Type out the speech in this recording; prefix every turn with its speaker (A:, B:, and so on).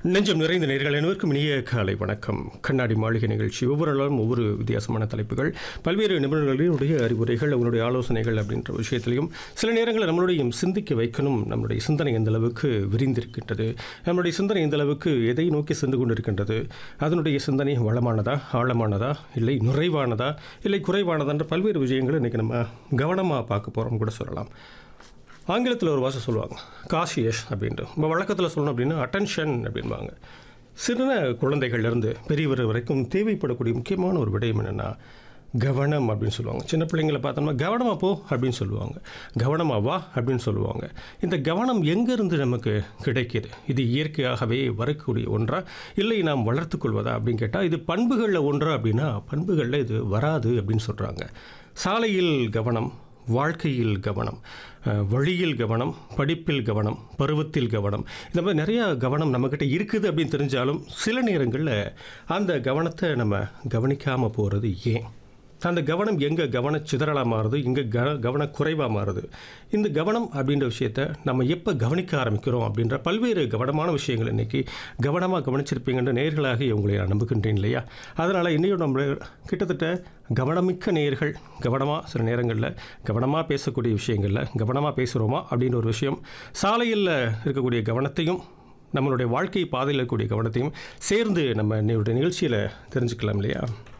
A: நெஞ்சம் நிறைந்த நேர்கள் அனைவருக்கும் இனிய காலை வணக்கம் கண்ணாடி மாளிகை நிகழ்ச்சி ஒவ்வொரு நாளும் ஒவ்வொரு வித்தியாசமான தலைப்புகள் பல்வேறு நிபுணர்களுடைய அறிவுரைகள் அவங்களுடைய ஆலோசனைகள் அப்படின்ற விஷயத்திலையும் சில நேரங்களில் நம்மளுடைய சிந்திக்க வைக்கணும் நம்மளுடைய சிந்தனை எந்த அளவுக்கு விரிந்திருக்கின்றது நம்மளுடைய சிந்தனை எந்த அளவுக்கு எதை நோக்கி சென்று கொண்டிருக்கின்றது அதனுடைய சிந்தனை வளமானதா ஆழமானதா இல்லை நிறைவானதா இல்லை குறைவானதான்ற பல்வேறு விஷயங்களை இன்றைக்கி நம்ம கவனமாக பார்க்க போகிறோம் கூட சொல்லலாம் ஆங்கிலத்தில் ஒரு வாசம் சொல்லுவாங்க காஷியஸ் அப்படின்ட்டு நம்ம வழக்கத்தில் சொல்லணும் அப்படின்னா அட்டென்ஷன் அப்படின்பாங்க சின்ன குழந்தைகள்லேருந்து பெரியவர் வரைக்கும் தேவைப்படக்கூடிய முக்கியமான ஒரு விடயம் என்னென்னா கவனம் அப்படின்னு சொல்லுவாங்க சின்ன பிள்ளைங்களை பார்த்தோம்னா கவனமாக போ அப்படின்னு சொல்லுவாங்க கவனமாக வா அப்படின்னு சொல்லுவாங்க இந்த கவனம் எங்கேருந்து நமக்கு கிடைக்கிது இது இயற்கையாகவே வரக்கூடிய ஒன்றா இல்லை நாம் வளர்த்துக்கொள்வதா அப்படின்னு கேட்டால் இது பண்புகளில் ஒன்றா அப்படின்னா பண்புகளில் இது வராது அப்படின்னு சொல்கிறாங்க சாலையில் கவனம் வாழ்க்கையில் கவனம் அஹ், வழியில் கவனம் படிப்பில் கவனம் பருவத்தில் கவனம் இந்த மாதிரி நிறையா கவனம் நம்மக்கிட்ட இருக்குது அப்படின்னு தெரிஞ்சாலும் சில நேரங்களில் அந்த கவனத்தை நம்ம கவனிக்காமல் போகிறது ஏன் அந்த கவனம் எங்கே கவன சிதறலாக மாறுது எங்கே க கவன குறைவாக மாறுது இந்த கவனம் அப்படின்ற விஷயத்த நம்ம எப்போ கவனிக்க ஆரம்பிக்கிறோம் அப்படின்ற பல்வேறு கவனமான விஷயங்கள் இன்றைக்கி கவனமாக கவனிச்சிருப்பீங்கன்ற நேர்களாக உங்களை நான் நம்புகின்றேன் இல்லையா அதனால் இன்னையும் நம்ம கிட்டத்தட்ட கவனமிக்க நேர்கள் கவனமாக சில நேரங்களில் கவனமாக பேசக்கூடிய விஷயங்களில் கவனமாக பேசுகிறோமா அப்படின்ற ஒரு விஷயம் சாலையில் இருக்கக்கூடிய கவனத்தையும் நம்மளுடைய வாழ்க்கை பாதையில் இருக்கக்கூடிய கவனத்தையும் சேர்ந்து நம்ம இன்னையோட நிகழ்ச்சியில் தெரிஞ்சுக்கலாம் இல்லையா